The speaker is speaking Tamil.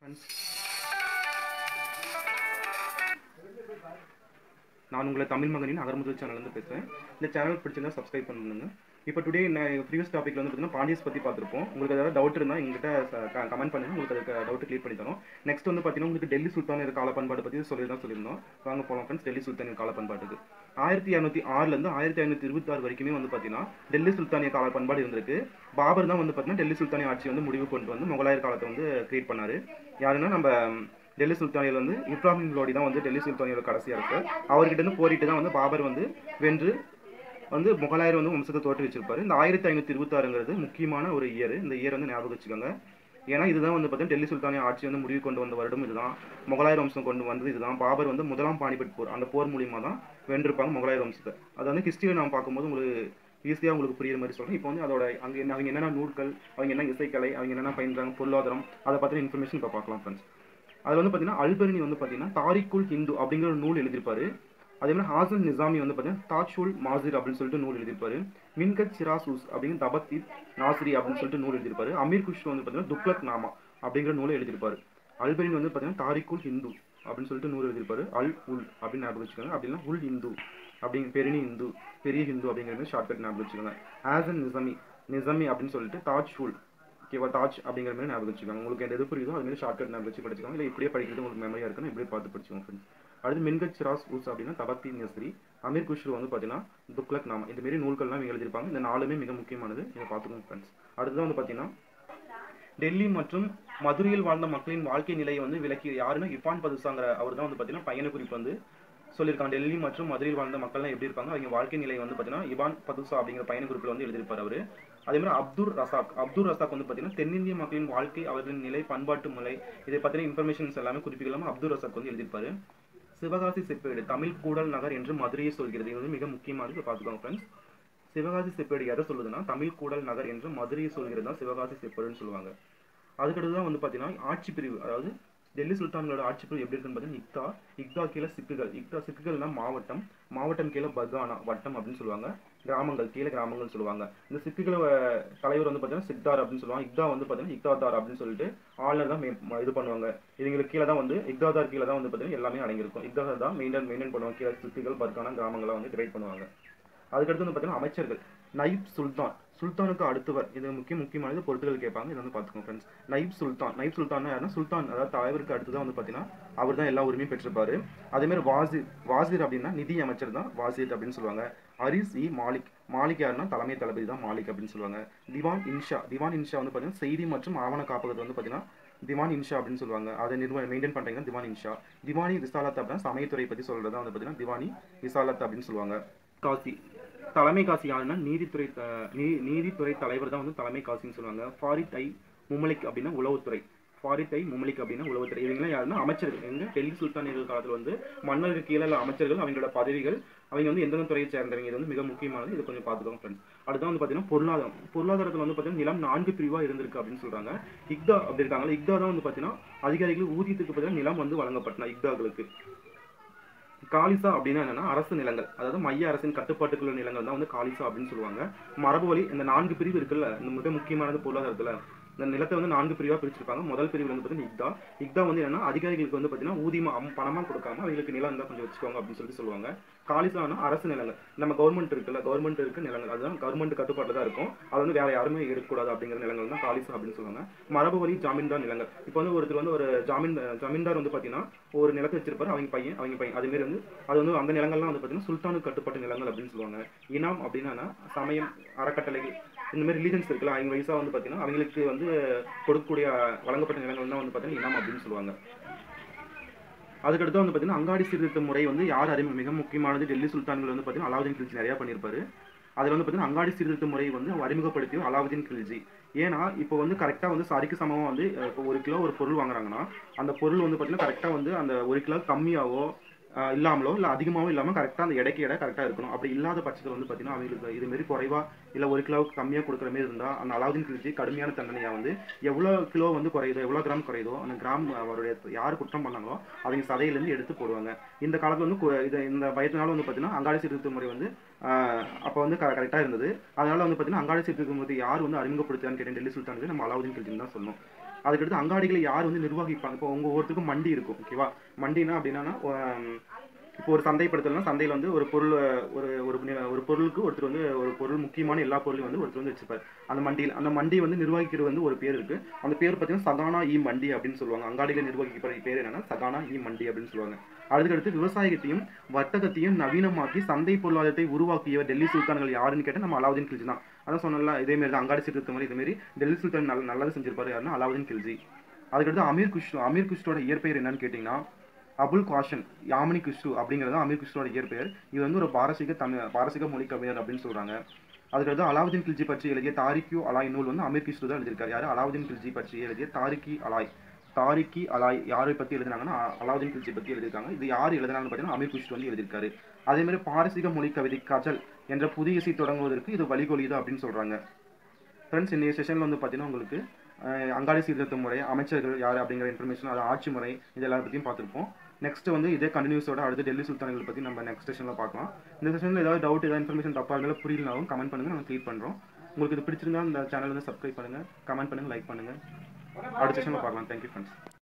நான் உங்களை தமிழ் மகனின் அகர்முதல் சேனல்லேருந்து பேசுகிறேன் இந்த சேனல் பிடிச்சிருந்தா சப்ஸ்கிரைப் பண்ணுங்க இப்போ டுடே நான் ப்ரீவியஸ் டாப்பிக்ல வந்து பார்த்தீங்கன்னா பாண்டியஸ் பற்றி பார்த்துருப்போம் உங்களுக்கு ஏதாவது டவுட் இருந்தால் எங்கிட்ட கமெண்ட் பண்ணுங்க உங்களுக்கு அதுக்கு டவுட் கிளியர் பண்ணி தரோம் நெக்ஸ்ட் வந்து பார்த்தீங்கன்னா உங்களுக்கு டெல்லி சுல்தானியர் கால பண்பாடு பற்றி சொல்லி தான் சொல்லியிருந்தோம் வாங்க போகலாம் ஃப்ரெண்ட்ஸ் டெல்லி சுல்தானியர் கால பண்பாட்டுக்கு ஆயிரத்தி இரநூத்தி ஆறுலேருந்து ஆயிரத்தி ஐநூற்றி இருபத்தாறு வரைக்குமே வந்து பார்த்தீங்கன்னா டெல்லி சுல்தானிய கால பண்பாடு இருந்திருக்கு பாபர் தான் வந்து பார்த்தீங்கன்னா டெல்லி சுல்தானிய ஆட்சி வந்து முடிவு கொண்டு வந்து முகலாயர் காலத்தை வந்து கிரியேட் பண்ணாரு யாருன்னா நம்ம டெல்லி சுல்தானியில் வந்து இப்ராஹிம் லோடி தான் வந்து டெல்லி சுல்தானியோட கடைசி அரசர் அவர்கிட்ட இருந்து போரிட்டு தான் வந்து பாபர் வந்து வென்று வந்து முகலாயர் வந்து வம்சத்தை தோற்று வச்சிருப்பாரு இந்த ஆயிரத்தி ஐநூற்றி இருபத்தாறுங்கிறது முக்கியமான ஒரு இயர் இந்த இயர் வந்து ஞாபகம் வச்சுக்கோங்க ஏன்னா இதுதான் வந்து பார்த்தீங்கன்னா டெல்லி சுல்தானிய ஆட்சி வந்து முடிவு கொண்டு வந்த வருடம் இதுதான் முகலாயர் வம்சம் கொண்டு வந்தது இதுதான் பாபர் வந்து முதலாம் பானிபட் போர் அந்த போர் மூலியமா தான் வென்றிருப்பாங்க முகலாயர் வம்சத்தை அது வந்து ஹிஸ்டரியை நான் பார்க்கும்போது உங்களுக்கு ஈஸியாக உங்களுக்கு புரியுற மாதிரி சொல்கிறேன் இப்போ வந்து அதோட அங்கே என்ன அவங்க என்னென்ன நூல்கள் அவங்க என்ன இசைக்கலை அவங்க என்னென்ன பயின்றாங்க பொருளாதாரம் அதை பற்றின இன்ஃபர்மேஷன் இப்போ பார்க்கலாம் ஃப்ரெண்ட்ஸ் அதில் வந்து பார்த்தீங்கன்னா அல்பர்னி வந்து பார்த்தீங்கன்னா தாரிக்குல் ஹிந்து அப்படிங்கிற ஒரு நூல் எழுதியிருப்பாரு அதே மாதிரி ஹாசன் நிசாமி வந்து பார்த்தீங்கன்னா தாஜ்ஷுல் மாசிர் அப்படின்னு சொல்லிட்டு நூல் எழுதியிருப்பாரு மின்கத் சிராசூஸ் அப்படிங்கிற தபத்தீப் நாசிரி அப்படின்னு சொல்லிட்டு நூல் எழுதியிருப்பாரு அமீர் குஷ்ரு வந்து பார்த்தீங்கன்னா துக்லக் நாமா அப்படிங்கிற நூலை எழுதியிருப்பாரு அல்பரின் வந்து பார்த்தீங்கன்னா தாரிக்குல் ஹிந்து அப்படின்னு சொல்லிட்டு நூல் எழுதியிருப்பாரு அல் உல் அப்படின்னு ஞாபகம் வச்சுக்கோங்க அப்படின்னா உல் இந்து அப்படிங்கிற பெரிய இந்து பெரிய ஹிந்து அப்படிங்கிறது ஷார்ட்கட் ஞாபகம் வச்சுக்கோங்க ஹாசன் நிசாமி நிசாமி அப்படின்னு சொல்லிட்டு தாஜ் உல் ஓகேவா தாஜ் அப்படிங்கிற மாதிரி ஞாபகம் வச்சுக்கோங்க உங்களுக்கு எது புரியுதோ அது மாதிரி ஷார்ட்கட் ஞாபகம் வச்சு படிச்சுக்கோங்க இல்லை இப்படியே படிக்கிறது உங்களுக்கு மெமரியாக இருக்குன்னு இப்படியே பார்த்து படிச்சுக்கோங்க ஃப்ரெண்ட்ஸ் அடுத்து மின்கத் சிராஸ் ஊஸ் அப்படின்னா தபத்தி நஸ்ரி அமீர் குஷ்ரு வந்து பார்த்தீங்கன்னா துக்லக் நாம இந்த மாதிரி நூல்கள்லாம் இவங்க எழுதியிருப்பாங்க இந்த நாலுமே மிக முக்கியமானது இதை பார்த்துக்கோங்க ஃப்ரெண்ட்ஸ் அடுத்தது வந்து பார்த்தீங்கன்னா டெல்லி மற்றும் மதுரையில் வாழ்ந்த மக்களின் வாழ்க்கை நிலையை வந்து விளக்கி யாருன்னா இஃபான் பதுசாங்கிற அவர் தான் வந்து பார்த்தீங்கன்னா பையனை குறிப்பு வந்து சொல்லியிருக்காங்க டெல்லி மற்றும் மதுரையில் வாழ்ந்த மக்கள்லாம் எப்படி இருப்பாங்க அவங்க வாழ்க்கை நிலை வந்து பார்த்தீங்கன்னா இவான் பதுசா அப்படிங்கிற பையன் குறிப்பில் வந்து எழுதியிருப்பார் அவர் அதே மாதிரி அப்துல் ரசாக் அப்துல் ரசாக் வந்து பார்த்தீங்கன்னா தென்னிந்திய மக்களின் வாழ்க்கை அவர்களின் நிலை பண்பாட்டு முறை இதை பற்றின இன்ஃபர்மேஷன்ஸ் எல்லாமே குறிப்பிக்கலாமல் அப்துல் ரசாக் வந்து எழுதியிருப்பாரு சிவகாசி செப்பேடு தமிழ் கூடல் நகர் என்று மதுரையை சொல்கிறது இது வந்து மிக முக்கியமானது பார்த்துக்கோங்க ஃப்ரெண்ட்ஸ் சிவகாசி செப்பேடு எதை சொல்லுதுன்னா தமிழ் கூடல் நகர் என்று மதுரையை சொல்கிறது தான் சிவகாசி செப்பேடுன்னு சொல்லுவாங்க அதுக்கடுத்து தான் வந்து பார்த்தீங்கன்னா ஆட்சி பிரிவு அதாவது டெல்லி சுல்தான்களோட ஆட்சி பிரிவு எப்படி இருக்குன்னு பார்த்தீங்கன்னா இக்தா இக்தா கீழே சிக்குகள் இக்தா சிக்குகள்னா மாவட்டம் மாவட்டம் கீழே பகானா வட்டம் அப்படின்னு சொல்லுவாங்க கிராமங்கள் கீழே கிராமங்கள் சொல்லுவாங்க இந்த சிக்குகளை தலைவர் வந்து பார்த்தீங்கன்னா சிக்தார் அப்படின்னு சொல்லுவாங்க இக்தா வந்து பார்த்தீங்கன்னா இக்தாதார் அப்படின்னு சொல்லிட்டு ஆளுநர் தான் இது பண்ணுவாங்க இவங்களுக்கு கீழே தான் வந்து இக்தாதார் கீழே தான் வந்து பார்த்தீங்கன்னா எல்லாமே அடங்கியிருக்கும் இக்தாதார் தான் மெயின்டைன் மெயின்டைன் பண்ணுவாங்க கீழே சிக்குகள் பர்கானா கிராமங்களாக வந்து டிவைட் பண்ணுவாங்க அதுக்கடுத்து வந்து பார்த்தீங்கன்னா அமைச்சர்கள் நைப் சுல்தான் சுல்தானுக்கு அடுத்தவர் இது முக்கிய முக்கியமானது பொருட்கள் கேட்பாங்க இதை வந்து பார்த்துக்கோங்க ஃப்ரெண்ட்ஸ் நைப் சுல்தான் நைப் சுல்தான் யாருன்னா சுல்தான் அதாவது தலைவருக்கு அடுத்து தான் வந்து பார்த்தீங்கன்னா அவர் தான் எல்லா உரிமையும் பெற்றிருப்பாரு அதேமாதிரி வாசிர் வாசிர் அப்படின்னா நிதி அமைச்சர் தான் வாசிர் அப்படின்னு சொல்லுவாங்க ஹரிஸ் இ மாலிக் மாலிக் யாருன்னா தலைமை தளபதி தான் மாலிக் அப்படின்னு சொல்லுவாங்க திவான் இன்ஷா திவான் இன்ஷா வந்து பார்த்தீங்கன்னா செய்தி மற்றும் ஆவண காப்பகத்தை வந்து பார்த்தீங்கன்னா திவான் இன்ஷா அப்படின்னு சொல்லுவாங்க அதை நிர்வாகம் மெயின்டைன் பண்ணுறீங்கன்னா திவான் இன்ஷா திவானி விசாலத் அப்படின்னா சமயத்துறை பற்றி சொல்கிறதா வந்து பார்த்தீங்கன்னா திவானி விசாலத் அப்படின்னு சொல்லுவாங்க காசி தலைமை காசி யாருன்னா நீதித்துறை நீதித்துறை தலைவர் தான் வந்து தலைமை காசின்னு சொல்லுவாங்க ஃபாரித் ஐ முமலிக் அப்படின்னா உளவுத்துறை ஃபாரித் ஐ முமலிக் அப்படின்னா உளவுத்துறை இவங்களாம் யாருன்னா அமைச்சர்கள் எங்க டெல்லி சுல்தானியர்கள் காலத்தில் வந்து மன்னருக்கு கீழே அமைச்சர்கள் அவங்களோட பதவிகள் அவங்க வந்து எந்தெந்த துறையை சேர்ந்தவங்க இது வந்து மிக முக்கியமானது இது கொஞ்சம் பார்த்துக்கோங்க ஃப்ரெண்ட்ஸ் அடுத்து வந்து பார்த்தீங்கன்னா பொருளாதாரம் பொருளாதாரத்தில் வந்து பார்த்தீங்கன்னா நிலம் நான்கு பிரிவாக இருந்திருக்கு அப்படின்னு சொல்றாங்க இக்தா அப்படி இருக்காங்க இக்தா தான் வந்து பார்த்தீங்கன்னா அதிகாரிகள் ஊதியத்துக்கு பார்த்தீங்கன்னா நிலம் வந்து வழங்கப்பட்டன இக்தாக்களுக்கு காலிசா அப்படின்னா என்னன்னா அரசு நிலங்கள் அதாவது மைய அரசின் கட்டுப்பாட்டுக்குள்ள நிலங்கள் தான் வந்து காலிசா அப்படின்னு சொல்லுவாங்க மரபு வழி இந்த நான்கு பிரிவு இருக்குல்ல இந்த மிக முக்கியமானது பொருளாதாரத்துல இந்த நிலத்தை வந்து நான்கு பிரிவாக பிரிச்சிருப்பாங்க முதல் பிரிவு வந்து பார்த்தீங்கன்னா இக்தா இக்தா வந்து என்னன்னா அதிகாரிகளுக்கு வந்து பார்த்தீங்கன்னா ஊதியமா பணமா கொடுக்காம அவங்களுக்கு நிலம் இருந்தால் கொஞ்சம் வச்சுக்கோங்க அப்படின்னு சொல்லிட்டு சொல்லுவாங்க காலிசானா அரசு நிலங்கள் நம்ம கவர்மெண்ட் இருக்குல்ல கவர்மெண்ட் இருக்கு நிலங்கள் அதுதான் கவர்மெண்ட் கட்டுப்பாட்டில் தான் இருக்கும் அது வந்து வேற யாருமே எடுக்கக்கூடாது அப்படிங்கிற நிலங்கள் தான் காலிசா அப்படின்னு சொல்லுவாங்க மரபு வழி ஜாமீன்தார் நிலங்கள் இப்போ வந்து ஒருத்தர் வந்து ஒரு ஜாமீன் ஜமீன்தார் வந்து பார்த்தீங்கன்னா ஒரு நிலத்தை வச்சிருப்பாரு அவங்க பையன் அவங்க பையன் அதே மாதிரி வந்து அது வந்து அந்த நிலங்கள்லாம் வந்து பார்த்தீங்கன்னா சுல்தானுக்கு கட்டுப்பட்ட நிலங்கள் அப்படின்னு சொல்லுவாங்க இனாம் அப்படின்னா சமயம் அறக்கட்டளைகள் இந்த மாதிரி ரிலீஜன்ஸ் இருக்குல்ல அவங்க வயசாக வந்து பார்த்தீங்கன்னா அவங்களுக்கு வந்து கொடுக்கக்கூடிய வழங்கப்பட்ட நிலங்கள் தான் வந்து பார்த்தீங்கன்னா இனாம் அப்படின்னு சொல்லுவாங்க அதுக்கடுத்து வந்து பார்த்தீங்கன்னா அங்காடி சீர்திருத்த முறை வந்து யார் அறிமுக மிக முக்கியமானது டெல்லி சுல்தான்கள் வந்து பார்த்தீங்கன்னா அலாவுதீன் கில்ஜி நிறையா பண்ணியிருப்பாரு அதில் வந்து பார்த்தீங்கன்னா அங்காடி சீர்திருத்த முறை வந்து அறிமுகப்படுத்தியும் அலாவுதீன் கில்ஜி ஏன்னா இப்போ வந்து கரெக்டாக வந்து சரிக்கு சமமாக வந்து இப்போ ஒரு கிலோ ஒரு பொருள் வாங்குறாங்கன்னா அந்த பொருள் வந்து பார்த்தீங்கன்னா கரெக்டாக வந்து அந்த ஒரு கிலோ கம்மியாவோ இல்லாமலோ இல்லை அதிகமாகவும் இல்லாமல் கரெக்டாக அந்த எடைக்கு எடை கரெக்டாக இருக்கணும் அப்படி இல்லாத பட்சத்தில் வந்து பார்த்தீங்கன்னா அவங்களுக்கு இதுமாரி குறைவா இல்லை ஒரு கிலோவுக்கு கம்மியாக கொடுக்குற மாதிரி இருந்தால் அந்த அலாவுதீன் கிழிச்சி கடுமையான தண்டனையாக வந்து எவ்வளோ கிலோ வந்து குறையுதோ எவ்வளோ கிராம் குறையுதோ அந்த கிராம் அவருடைய யார் குற்றம் பண்ணாங்களோ அவங்க சதையிலேருந்து எடுத்து போடுவாங்க இந்த காலத்தில் வந்து இது இந்த பயத்தினால வந்து பார்த்தீங்கன்னா அங்காடி சீர்திருத்த முறை வந்து அப்போ வந்து கரெக்டாக இருந்தது அதனால வந்து பார்த்தீங்கன்னா அங்காடி சீர்திருத்தம் போது யார் வந்து அறிமுகப்படுத்தான்னு கேட்டேன் டெல்லி சுல்தானுக்கு நம்ம அலாவுதீன் கில்ஜின்னு தான் சொல்லணும் அதுக்கடுத்து அங்காடிகளை யார் வந்து நிர்வகிப்பாங்க இப்போ உங்கள் ஒவ்வொருத்தருக்கும் மண்டி இருக்கும் ஓகேவா மண்டினா அப்படின்னா இப்போ ஒரு சந்தைப்படுத்தலாம் சந்தையில் வந்து ஒரு பொருள் ஒரு ஒரு நி- ஒரு பொருளுக்கு ஒருத்தர் வந்து ஒரு பொருள் முக்கியமான எல்லா பொருளையும் வந்து ஒருத்தர் வந்து வச்சுப்பார் அந்த மண்டியில் அந்த மண்டி வந்து நிர்வகிக்கிறது வந்து ஒரு பேர் இருக்கு அந்த பேர் பார்த்தீங்கன்னா சகானா இ மண்டி அப்படின்னு சொல்லுவாங்க அங்காடியில் நிர்வகிக்கிற பேர் என்னன்னா சகானா இ மண்டி அப்படின்னு சொல்லுவாங்க அதுக்கடுத்து விவசாயத்தையும் வர்த்தகத்தையும் நவீனமாக்கி சந்தை பொருளாதாரத்தை உருவாக்கியவர் டெல்லி சுல்தான்கள் யாருன்னு கேட்டால் நம்ம அலாவுதீன் கில்ஜி தான் அதான் சொன்னல இதே மாதிரி தான் அங்காடி சீர்திருத்தம் மாதிரி இதே மாதிரி டெல்லி சுல்தான் நல்ல நல்லது செஞ்சிருப்பாரு யாருன்னா அலாவுதீன் கில்ஜி அதுக்கடுத்து அமீர் குஷ்ரு அமீர் குஷ்ரோட இயற்பெயர் என்னன்னு கேட்டிங்கன்னா அபுல் காஷன் யாமினி குஷ்ரு அப்படிங்கிறது அமீர் குஷ்ரோட இயற்பெயர் இது வந்து ஒரு பாரசீக தமிழ் பாரசீக மொழி கவிஞர் அப்படின்னு சொல்றாங்க அதுக்கடுத்து அலாவுதீன் கில்ஜி பற்றி எழுதிய தாரிக்யூ அலாய் நூல் வந்து அமீர் கிஷ்ரு தான் எழுதியிருக்காரு யாரு அலாவுதீன் கில்ஜி பற்றி எழுதிய தாரிக்கி அலாய் தாரிக்கி அலாய் யாரை பற்றி எழுதினாங்கன்னா அ- அலாவுதீன் கில்ஜி பற்றி எழுதியிருக்காங்க இது யார் எழுதினாங்கன்னு பார்த்தீங்கன்னா அமீர் குஷ்ரு வந்து எழுதியிருக்காரு அதே மாதிரி பாரசீக மொழி கவிதை கஜல் என்ற புதிய இசை தொடங்குவதற்கு இது வழிகொலியுது அப்படின்னு சொல்றாங்க ஃப்ரெண்ட்ஸ் இந்த செஷனில் வந்து பார்த்தீங்கன்னா உங்களுக்கு அஹ், அங்காடி சீர்திருத்த முறை அமைச்சர்கள் யார் அப்படிங்கிற இன்ஃபர்மேஷன் அது ஆட்சி முறை இது எல்லா பற்றியும் பார்த்துருப்போம் நெக்ஸ்ட் வந்து இதே கண்டினியூஸோட அடுத்து டெல்லி சுல்தான்கள் பற்றி நம்ம நெக்ஸ்ட் செஷனில் பார்க்கலாம் இந்த செஷனில் ஏதாவது டவுட் ஏதாவது இன்ஃபர்மேஷன் தப்பாக இருந்தாலும் புரியலனாலும் கமெண்ட் பண்ணுங்கள் நாங்கள் க்ளியர் பண்ணுறோம் உங்களுக்கு இது பிடிச்சிருந்தா இந்த சேனல் வந்து சப்ஸ்கிரைப் பண்ணுங்கள் கமெண்ட் பண்ணுங்கள் லைக் பண்ணுங்கள் அடுத்த செஷனில் பார்க்கலாம் தேங்க்யூ ஃப்ரெண்ட்ஸ்